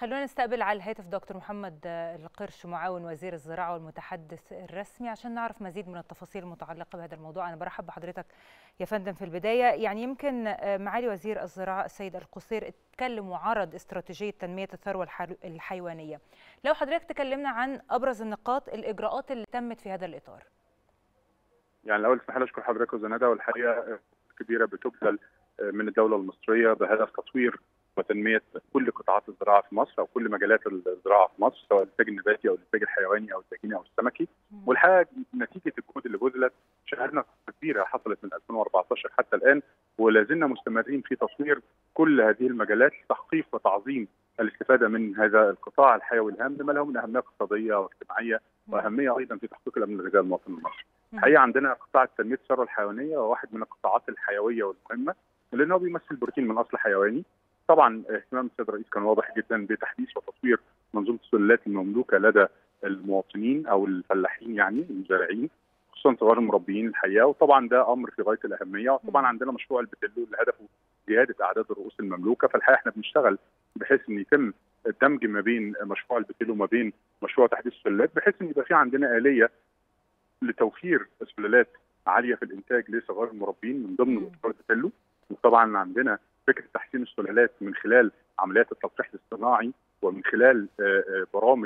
خلونا نستقبل على الهاتف دكتور محمد القرش معاون وزير الزراعة والمتحدث الرسمي عشان نعرف مزيد من التفاصيل المتعلقة بهذا الموضوع أنا برحب بحضرتك يا فندم في البداية يعني يمكن معالي وزير الزراعة السيد القصير اتكلم وعرض استراتيجية تنمية الثروة الحيوانية لو حضرتك تكلمنا عن أبرز النقاط الإجراءات اللي تمت في هذا الإطار يعني الأول اسمح لي أشكر حضرتك وزنادة والحقيقة كبيرة بتبذل من الدولة المصرية بهدف تطوير وتنميه كل قطاعات الزراعه في مصر او كل مجالات الزراعه في مصر سواء الانتاج النباتي او الانتاج الحيواني او الدجيني او السمكي والحقيقه نتيجه الجهود اللي بذلت شهدنا كبيره حصلت من 2014 حتى الان ولا زلنا مستمرين في تطوير كل هذه المجالات لتحقيق وتعظيم الاستفاده من هذا القطاع الحيوي الهام لما له من اهميه اقتصاديه واجتماعيه واهميه ايضا في تحقيق الامن الغذائي للمواطن المصري. الحقيقه عندنا قطاع تنميه الثروه الحيوانيه وواحد من القطاعات الحيويه والمهمه لانه بيمثل بروتين من اصل حيواني طبعا اهتمام السيد الرئيس كان واضح جدا بتحديث وتطوير منظومه السلالات المملوكه لدى المواطنين او الفلاحين يعني المزارعين خصوصا صغار المربيين الحقيقه وطبعا ده امر في غايه الاهميه وطبعا عندنا مشروع البتلو اللي هدفه زياده اعداد الرؤوس المملوكه فالحقيقه احنا بنشتغل بحيث ان يتم الدمج ما بين مشروع البتلو وما بين مشروع تحديث السلالات بحيث ان يبقى في عندنا اليه لتوفير سلالات عاليه في الانتاج لصغار المربين من ضمن مشروع البتلو وطبعا عندنا فكره تحسين السلالات من خلال عمليات التلقيح الاصطناعي ومن خلال برامج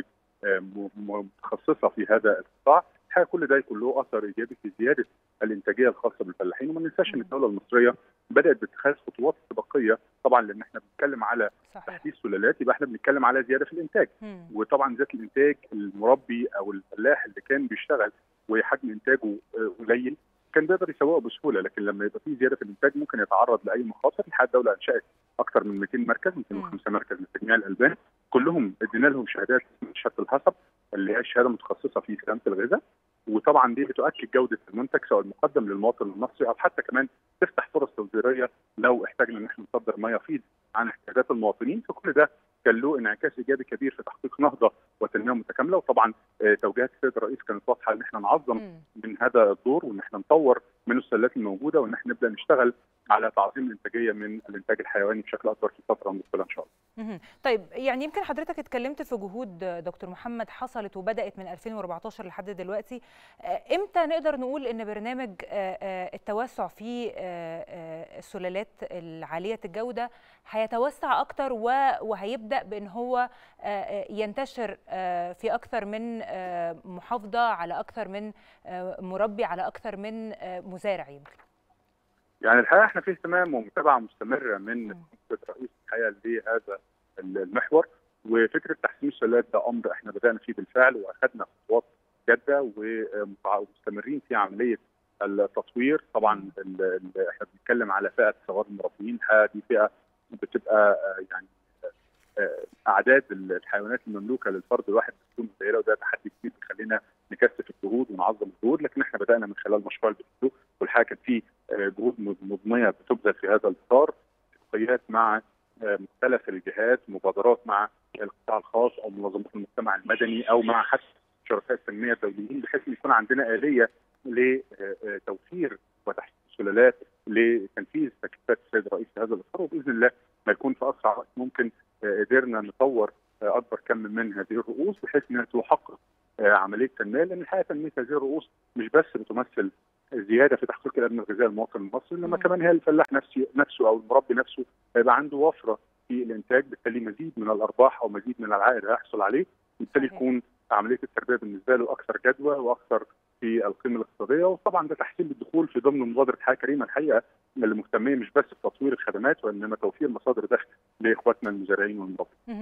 متخصصه في هذا القطاع الحقيقه كل ده يكون له اثر ايجابي في زياده الانتاجيه الخاصه بالفلاحين وما ننساش ان الدوله المصريه بدات باتخاذ خطوات استباقيه طبعا لان احنا بنتكلم على صحيح. تحديث سلالات يبقى احنا بنتكلم على زياده في الانتاج مم. وطبعا ذات الانتاج المربي او الفلاح اللي كان بيشتغل وحجم انتاجه قليل كان بيقدر يسوقه بسهوله لكن لما يبقى في زياده في الانتاج ممكن يتعرض لاي مخاطر الحقيقه الدوله انشات اكثر من 200 مركز 205 مركز لتجميع الالبان كلهم ادينا لهم شهادات شهاده الحصب اللي هي شهاده متخصصه في سلامه الغذاء وطبعا دي بتؤكد جوده المنتج سواء المقدم للمواطن المصري او حتى كمان تفتح فرص تصديريه لو احتاجنا ان احنا نصدر ما يفيض عن احتياجات المواطنين فكل ده كان له انعكاس ايجابي كبير في تحقيق نهضه وتنميه متكامله وطبعا توجيهات السيد الرئيس كانت واضحه ان احنا نعظم م. من هذا الدور وان احنا نطور من السلات الموجوده وان احنا نبدا نشتغل على تعظيم الانتاجيه من الانتاج الحيواني بشكل اكبر في الفتره المقبله ان شاء الله. طيب يعني يمكن حضرتك اتكلمت في جهود دكتور محمد حصلت وبدات من 2014 لحد دلوقتي امتى نقدر نقول ان برنامج التوسع في السلالات العاليه الجوده هيتوسع اكتر وهيبدا بان هو ينتشر في اكثر من محافظه على اكثر من مربي على اكثر من مزارع يمكن يعني الحقيقه احنا في اهتمام ومتابعه مستمره من الرئيس الحقيقه لهذا المحور وفكره تحسين السلالات ده امر احنا بدانا فيه بالفعل واخذنا خطوات جاده ومستمرين في عمليه التطوير طبعا احنا بنتكلم على فئه صغار المربيين دي فئه بتبقى يعني اعداد الحيوانات المملوكه للفرد الواحد بتكون قليله وده تحدي كبير بيخلينا نكثف الجهود ونعظم الجهود لكن احنا بدانا من خلال مشروع البتلو والحقيقه كان في جهود مضنيه بتبذل في هذا الاطار اتفاقيات مع مختلف الجهات مبادرات مع القطاع الخاص او منظمات المجتمع المدني او مع حتى شركاء التنميه الدوليين بحيث ان يكون عندنا اليه لتوفير وتحسين السلالات لتنفيذ تكليفات السيد الرئيس في هذا الاطار وباذن الله ما يكون في اسرع وقت ممكن قدرنا نطور اكبر كم من هذه الرؤوس بحيث انها تحقق عمليه تنميه لان الحقيقه تنميه هذه الرؤوس مش بس بتمثل زياده في تحقيق الامن الغذائي للمواطن المصري انما كمان هي الفلاح نفسه نفسه او المربي نفسه هيبقى عنده وفره في الانتاج بالتالي مزيد من الارباح او مزيد من العائد هيحصل عليه بالتالي يكون عمليه التربيه بالنسبه له اكثر جدوى واكثر في القيمه الاقتصاديه وطبعا ده تحسين للدخول في ضمن مبادره حياه كريمه الحقيقه اللي مهتميه مش بس بتطوير الخدمات وانما توفير مصادر دخل لاخواتنا المزارعين والمربين.